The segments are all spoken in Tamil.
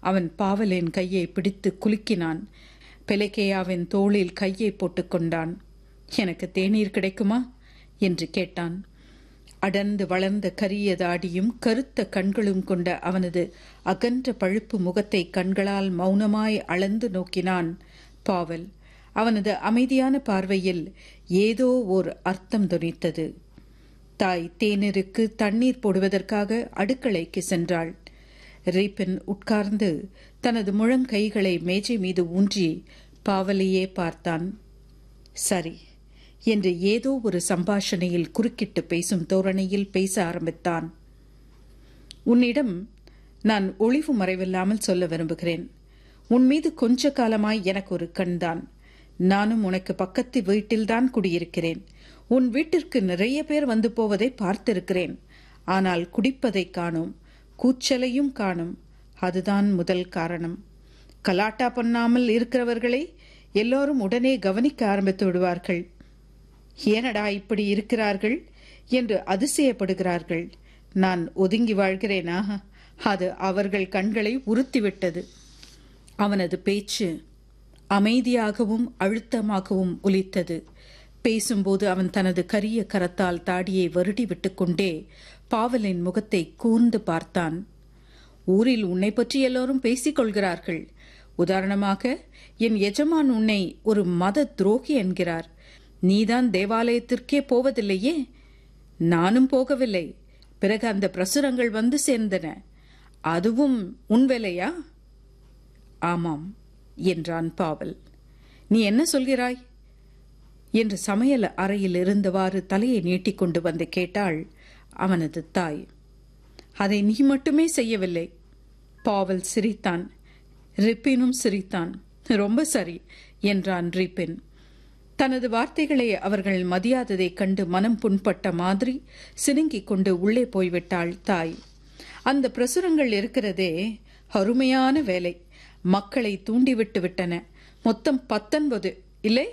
அவன் பாவலின் கையை பிடித்து குலுக்கினான் பெலகேயாவின் தோளில் கையை போட்டுக்கொண்டான் எனக்கு தேநீர் கிடைக்குமா என்று கேட்டான் அடர்ந்து வளர்ந்த கரிய தாடியும் கருத்த கண்களும் கொண்ட அவனது அகன்ற பழுப்பு முகத்தை கண்களால் மௌனமாய் அளந்து நோக்கினான் பாவல் அவனது அமைதியான பார்வையில் ஏதோ ஓர் அர்த்தம் துணித்தது தாய் தேநீருக்கு தண்ணீர் போடுவதற்காக அடுக்களைக்கு சென்றாள் ரீப்பன் உட்கார்ந்து தனது முழங்கைகளை மேஜை மீது ஊன்றி பாவலையே பார்த்தான் சரி என்று ஏதோ ஒரு சம்பாஷணையில் குறுக்கிட்டு பேசும் தோரணையில் பேச ஆரம்பித்தான் உன்னிடம் நான் ஒளிவு மறைவில்லாமல் சொல்ல விரும்புகிறேன் உன் மீது கொஞ்ச காலமாய் எனக்கு ஒரு கண்தான் நானும் உனக்கு பக்கத்து வீட்டில்தான் குடியிருக்கிறேன் உன் வீட்டிற்கு நிறைய பேர் வந்து போவதை பார்த்திருக்கிறேன் ஆனால் குடிப்பதை காணோம் கூச்சலையும் காணும் அதுதான் முதல் காரணம் கலாட்டா பண்ணாமல் இருக்கிறவர்களை எல்லோரும் உடனே கவனிக்க ஆரம்பித்து விடுவார்கள் ஏனடா இப்படி இருக்கிறார்கள் என்று அதிசயப்படுகிறார்கள் நான் ஒதுங்கி வாழ்கிறேனா அது அவர்கள் கண்களை உறுத்திவிட்டது அவனது பேச்சு அமைதியாகவும் அழுத்தமாகவும் ஒலித்தது பேசும்போது அவன் தனது கரிய கரத்தால் தாடியை வருடி விட்டுக்கொண்டே பாவலின் முகத்தை கூர்ந்து பார்த்தான் ஊரில் உன்னை பற்றி எல்லோரும் பேசிக் கொள்கிறார்கள் உதாரணமாக என் எஜமான் உன்னை ஒரு மத துரோகி என்கிறார் நீதான் தேவாலயத்திற்கே போவதில்லையே நானும் போகவில்லை பிறகு அந்த பிரசுரங்கள் வந்து சேர்ந்தன அதுவும் உன் வேலையா ஆமாம் என்றான் பாவல் நீ என்ன சொல்கிறாய் என்று சமையல் அறையில் இருந்தவாறு தலையை நீட்டிக்கொண்டு வந்து கேட்டாள் அவனது தாய் அதை நீ மட்டுமே செய்யவில்லை பாவல் சிரித்தான் ரிப்பினும் சிரித்தான் ரொம்ப சரி என்றான் ரிப்பின் தனது வார்த்தைகளை அவர்கள் மதியாததைக் கண்டு மனம் புண்பட்ட மாதிரி சினுங்கிக் கொண்டு உள்ளே போய்விட்டாள் தாய் அந்த பிரசுரங்கள் இருக்கிறதே அருமையான வேலை மக்களை தூண்டிவிட்டு விட்டன மொத்தம் பத்தொன்பது இல்லை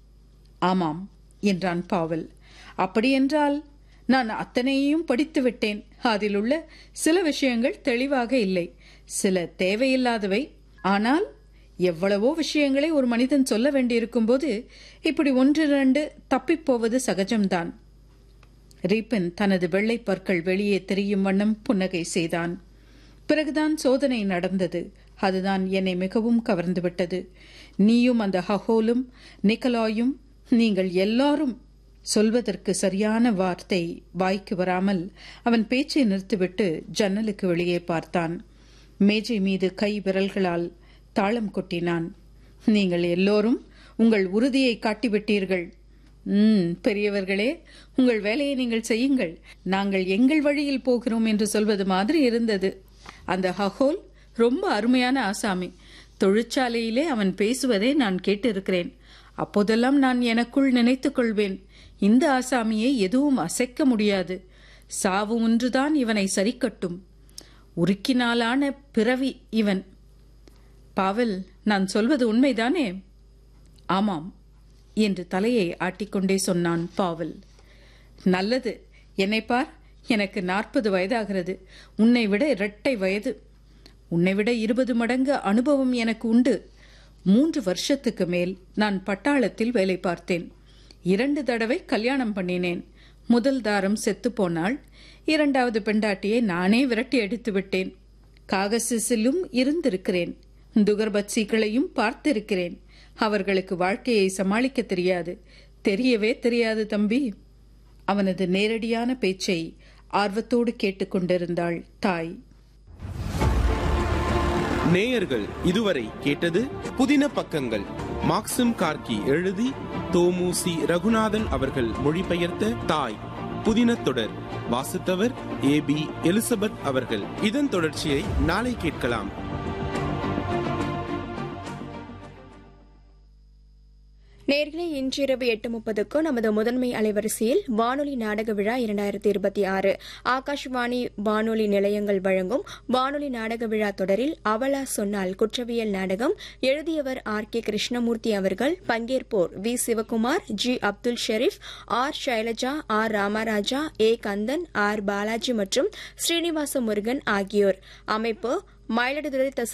ஆமாம் என்றான் பாவல் அப்படியென்றால் நான் அத்தனையையும் படித்து விட்டேன் அதில் உள்ள சில விஷயங்கள் தெளிவாக இல்லை சில தேவையில்லாதவை ஆனால் எவ்வளவோ விஷயங்களை ஒரு மனிதன் சொல்ல வேண்டியிருக்கும் போது இப்படி ஒன்று இரண்டு தப்பிப்போவது சகஜம்தான் ரீப்பன் தனது வெள்ளை பற்கள் வெளியே தெரியும் வண்ணம் புன்னகை செய்தான் பிறகுதான் சோதனை நடந்தது அதுதான் என்னை மிகவும் கவர்ந்துவிட்டது நீயும் அந்த ஹஹோலும் நிக்கலாயும் நீங்கள் எல்லாரும் சொல்வதற்கு சரியான வார்த்தை வாய்க்கு வராமல் அவன் பேச்சை நிறுத்திவிட்டு ஜன்னலுக்கு வெளியே பார்த்தான் மேஜை மீது கை விரல்களால் தாளம் கொட்டினான் நீங்கள் எல்லோரும் உங்கள் உறுதியை காட்டிவிட்டீர்கள் ம் பெரியவர்களே உங்கள் வேலையை நீங்கள் செய்யுங்கள் நாங்கள் எங்கள் வழியில் போகிறோம் என்று சொல்வது மாதிரி இருந்தது அந்த ஹஹோல் ரொம்ப அருமையான ஆசாமி தொழிற்சாலையிலே அவன் பேசுவதை நான் கேட்டிருக்கிறேன் அப்போதெல்லாம் நான் எனக்குள் நினைத்துக் கொள்வேன் இந்த ஆசாமியை எதுவும் அசைக்க முடியாது சாவு ஒன்றுதான் இவனை சரிக்கட்டும் உருக்கினாலான பிறவி இவன் பாவல் நான் சொல்வது உண்மைதானே ஆமாம் என்று தலையை ஆட்டிக்கொண்டே சொன்னான் பாவல் நல்லது என்னை பார் எனக்கு நாற்பது வயதாகிறது உன்னை விட இரட்டை வயது உன்னை விட இருபது மடங்கு அனுபவம் எனக்கு உண்டு மூன்று வருஷத்துக்கு மேல் நான் பட்டாளத்தில் வேலை பார்த்தேன் இரண்டு தடவை கல்யாணம் பண்ணினேன் முதல் தாரம் செத்து போனாள் இரண்டாவது பெண்டாட்டியை நானே விரட்டி அடித்து விட்டேன் காகசிசிலும் இருந்திருக்கிறேன் துகர்பட்சிகளையும் பார்த்திருக்கிறேன் அவர்களுக்கு வாழ்க்கையை சமாளிக்க தெரியாது தெரியவே தெரியாது தம்பி அவனது நேரடியான பேச்சை ஆர்வத்தோடு கேட்டுக்கொண்டிருந்தாள் தாய் நேயர்கள் இதுவரை கேட்டது புதின பக்கங்கள் மாக்சிம் கார்கி எழுதி தோமுசி ரகுநாதன் அவர்கள் மொழிபெயர்த்த தாய் புதின தொடர் வாசித்தவர் ஏ பி எலிசபெத் அவர்கள் இதன் தொடர்ச்சியை நாளை கேட்கலாம் நேர்களே இன்றிரவு எட்டு முப்பதுக்கு நமது முதன்மை அலைவரிசையில் வானொலி நாடக விழா இரண்டாயிரத்தி இருபத்தி ஆறு ஆகாஷ்வாணி வானொலி நிலையங்கள் வழங்கும் வானொலி நாடக விழா தொடரில் அவலா சொன்னால் குற்றவியல் நாடகம் எழுதியவர் ஆர் கே கிருஷ்ணமூர்த்தி அவர்கள் பங்கேற்போர் V Sivakumar G Abdul Sharif R Shailaja R Ramaraja A Kandan R Balaji மற்றும் ஸ்ரீனிவாச முருகன் ஆகியோர் அமைப்பு மயிலாடுதுறை